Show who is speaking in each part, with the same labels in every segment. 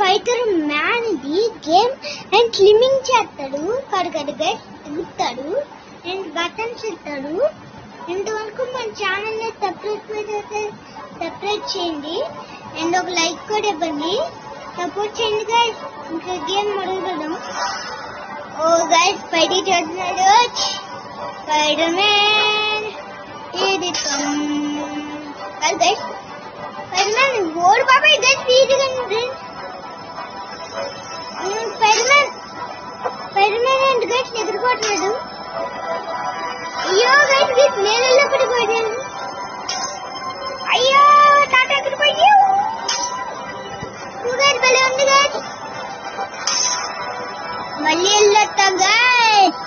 Speaker 1: Fighter man ఇది game and slimming చేస్తాడు కడగడు గైస్ ఎగుతాడు అండ్ బటన్స్ ఇస్తాడు ఇంతవరకు మన ఛానల్ ని సబ్స్క్రైబ్ అయితే సబ్స్క్రైబ్ చేయండి అండ్ ఒక లైక్ కూడా ఇవ్వండి సపోర్ట్ చేయండి గైస్ ఇంకా గేమ్ మొదలుపెడదాం ఓ గైస్ పైడి చూస్తున్నాడు స్పైడర్ మ్యాన్ ఇది గైస్ స్పైడర్ మ్యాన్ ఓడి బాబాయ్ గైస్ ఈజీగా spider man spider man and guys ఎదుర్కోవట్లేదు అయ్యో గైస్ గైస్ నేలలో పడిపోయాను అయ్యో తాత ఎక్కడ పోయావు గైస్ భలే ఉంది గైస్ మళ్ళీ వెళ్ళొస్తాం గైస్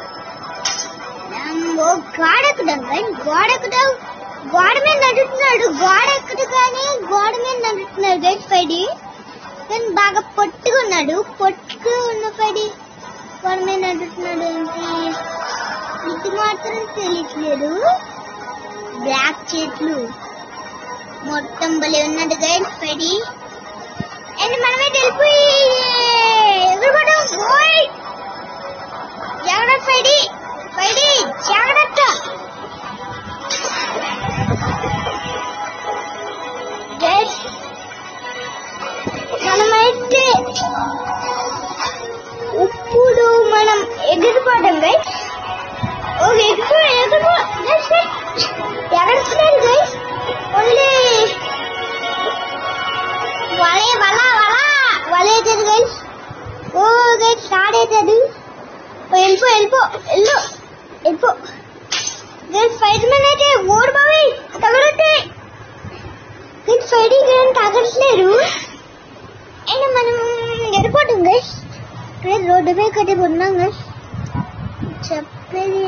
Speaker 1: ఓ గోడెక్కుదాం గైస్ గోడెక్కుదాం గోడ మీద నడుస్తున్నాడు గోడ ఎక్కుదు కానీ గోడ మీద నడుస్తున్నాడు గైస్ పైడి కానీ బాగా పొట్టుగా ఉన్నాడు పొట్టుగా ఉన్న పడి గోడ మీద నడుస్తున్నాడు ఏంటి ఇది మాత్రం తెలియట్లేదు బ్లాక్ చెట్లు మొత్తం భలే ఉన్నాడు గైస్ పడి అండ్ మనమే వెళ్ళిపోయి ఎదురుకోవడం ఓయ్ జాగ్రత్త పైడి పైడి జాగ్రత్త గైస్ మనమైతే ఇప్పుడు మనం ఎగిరిపోవడం గైస్ ఓ ఎగిరిపో ఎగిరిపో గైస్ ఎగరుతున్నాడు గైస్ ఓన్లీ వలే వల వల వలేతుంది గైస్ ఓ గైస్ స్టార్ట్ అవుతుంది వెళ్ళిపో వెళ్ళిపో వెళ్ళు వెళ్ళిపో గైస్ ఫైటర్ మ్యాన్ అయితే ఓడి బాబాయ్ తగలొద్దే గైస్ ఫైటింగ్ ఏం తగలట్లేరు అయినా మనం వెళ్ళిపోతాం గైస్ ఇక్కడ రోడ్డు మీద కట్టి ఉన్నాం గైస్ చెప్పేది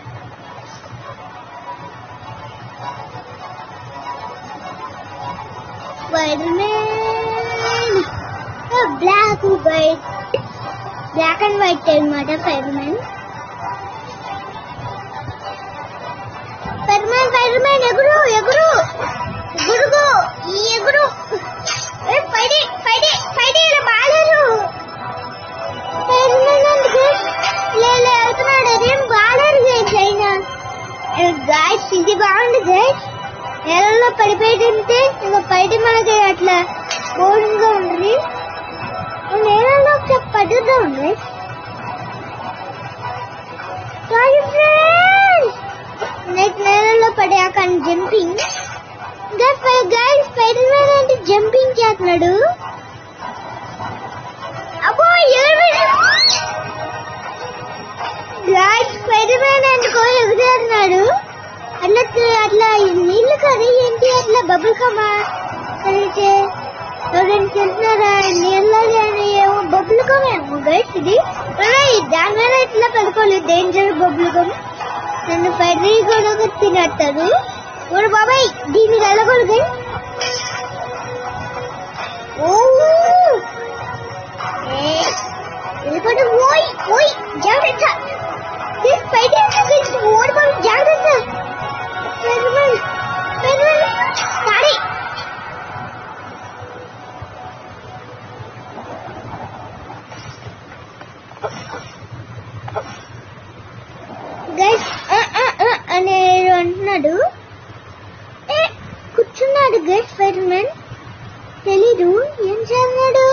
Speaker 1: spider man black white black and white అనమాట spider man spider man spider man ఎగురు ఎగురు ఎగురుగో ఈ ఎగురు ఏ, పైడి పైడి పైడి ఇలా బాగాలేరు స్పైడర్ మ్యాన్ అందుకు లేలే అవుతున్నాడు అదేం బాగాలేరు గైస్ అయినా గాయస్ ఇది బాగుంది గైస్ నేలల్లో పడిపోయింటే ఇంకా బయట మనకి అట్లా బోరింగ్ గా ఉంటుంది నేలలో ఒకసారి పడుతూ ఉంది నెక్స్ట్ నేలలో పడాక జంపింగ్ గైస్ స్పైడర్ మ్యాన్ అంటే జంపింగ్ చేస్తున్నాడు అబ్బో గాయస్ స్పైడర్ మ్యాన్ అంటే ఎగురుతున్నాడు అట్లా అట్లా నీళ్లు కానీ ఏంటి అట్లా బబుల్ కమా కలిసే ఎవరైనా తింటున్నారా నీళ్ళ కానీ ఏమో బబుల్ కమ్ ఏమో గైస్ ఇది ఒరేయ్, దాని మీద ఇట్లా పడుకోలేదు డేంజర్ బబుల్ కమ్ నన్ను పడి కూడా తినేస్తాడు ఓడు బాబాయ్ దీన్ని వెళ్ళకూడదు ఓ ఏ, వెళ్ళిపోతే ఓయ్ ఓయ్ జాగ్రత్త పైకి ఓడి బాబాయ్ జాగ్రత్త Spider-Man! Spider-Man! Daddy! గైస్ అని అంటున్నాడు ఏ కూర్చున్నాడు గైస్ స్పైడర్ మ్యాన్ తెలీదు ఏం చేస్తున్నాడు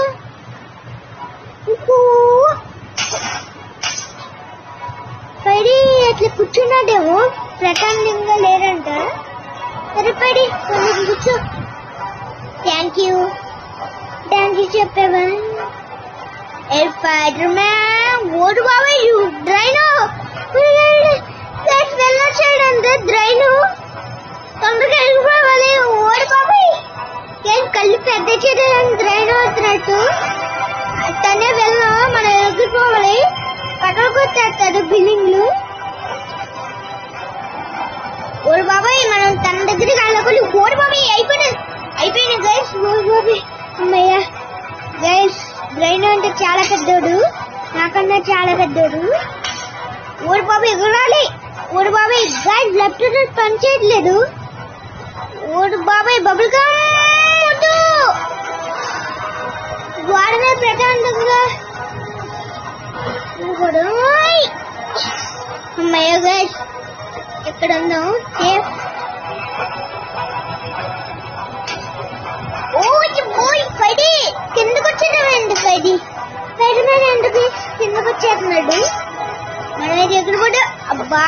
Speaker 1: పైడి అట్లా కూర్చున్నాడేమో ప్రశాంతంగా లేరంట సరిపడి కొంచెం కూర్చో థ్యాంక్ యూ థ్యాంక్ యూ చెప్పావా ఏ స్పైడర్ మ్యాన్ ఓడు బాబాయ్ డ్రైను వెళ్ళొచ్చాడంటే డ్రైను తొందరగా వెళ్ళిపోవాలి ఓడు బాబాయ్ ఏం కళ్ళు పెద్ద చేయడం డ్రైన్ అవుతున్నట్టు తనే వెళ్ళా మనం ఎగిరిపోవాలి పక్కకు వచ్చేస్తాడు బిల్డింగ్లు ఓడి బాబాయ్ మనం తన దగ్గరికి వెళ్ళకూడదు ఓడి బాబాయ్ అయిపోయింది అయిపోయింది గైస్ ఓడి బాబాయ్ అమ్మయ్య గైస్ బ్రెయిన్ అంటే చాలా పెద్దోడు నాకన్నా చాలా పెద్దోడు ఓడి బాబాయ్ ఎగరాలి ఓడి బాబాయ్ గైస్ లెఫ్ట్ పని చేయట్లేదు ఓడి బాబాయ్ బబుల్ వద్దు గోడ ప్రశాంతంగా కూడా అమ్మయ్య గైస్ ఎక్కడ ఉందాం సేఫ్ ఓయ్ ఓయ్ పడి కిందకు వచ్చేటండి పడి పైన మీద ఎందుకు కిందకు వచ్చేస్తున్నాడు మనం ఇది ఎక్కడ కూడా అబ్బా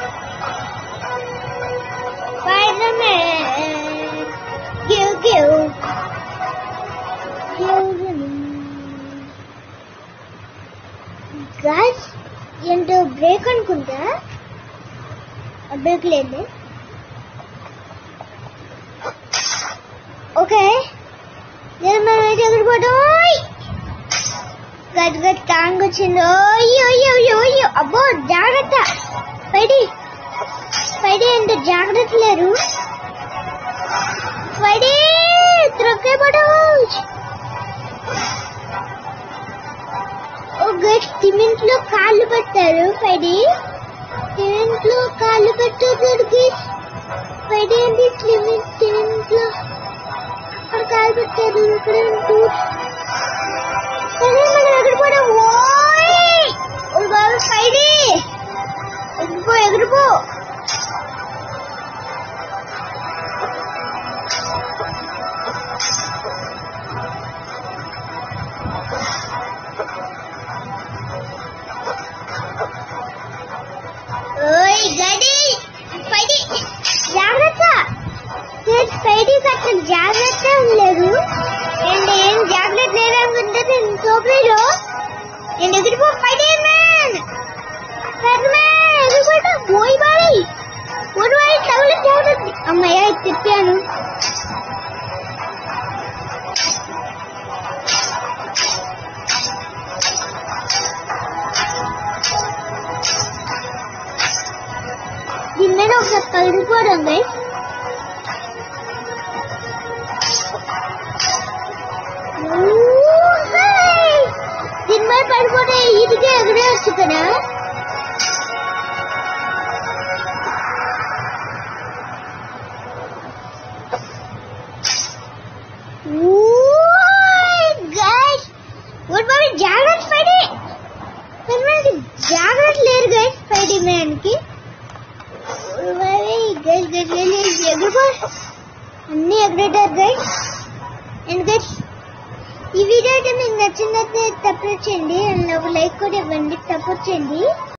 Speaker 1: spider man give give guys ఏంటో బ్రేక్ అనుకుంటా బ్రేక్ లేదు ఓకే నేను మనం అయితే ఎగిరిపోతాం గట్ గట్ టాంగ్ వచ్చింది అయ్యో అయ్యో అయ్యో అయ్యో అబ్బో జాగ్రత్త పైడి పైడి ఎంత జాగ్రత్త లేరు పైడి త్రొక్కే ఓ గట్ సిమెంట్లో కాళ్ళు పెట్టారు పైడి సిమెంట్లో కాళ్ళు పెట్టారు పైడి ఏంటి సిమెంట్ సిమెంట్లో అక్కడ కాలు పెట్టారు ఇక్కడ ఏంటి సరే మనం ఎగిరిపోవడం ఓయ్ ఓ బాబు పైడి ఎగిరిపో ఎగిరిపో ఓయ్ గడి పైడి జాగ్రత్త పైడి కట్ట జాగ్రత్త ఉండలేదు నేను ఏం జాగ్రత్త లేదనుకుంటే నేను సోపరిలో నేను ఎగిరిపో పైడి మ్యాన్ ఎగిరిపోతా పోయి బాయ్ పోయి బాయ్ తగులు జాగ్రత్త అమ్మయ్య తిప్పాను దీని మీద ఒకసారి పగిలిపోవడం గైస్ దీని మీద పడిపోతే ఇదిగే ఎగరేయచ్చు కదా గైస్ వాట్ బాబు జాగ్రత్త పడి మనకి జాగ్రత్త లేరు గైస్ పైడి మ్యాన్కి గైస్ గైస్ గైస్ ఎగురుకో అన్ని ఎగరేటారు గైస్ అండ్ గైస్ ఈ వీడియో అయితే మీకు నచ్చినట్లయితే తప్పొచ్చండి అండ్ ఒక లైక్ కూడా ఇవ్వండి తప్పొచ్చండి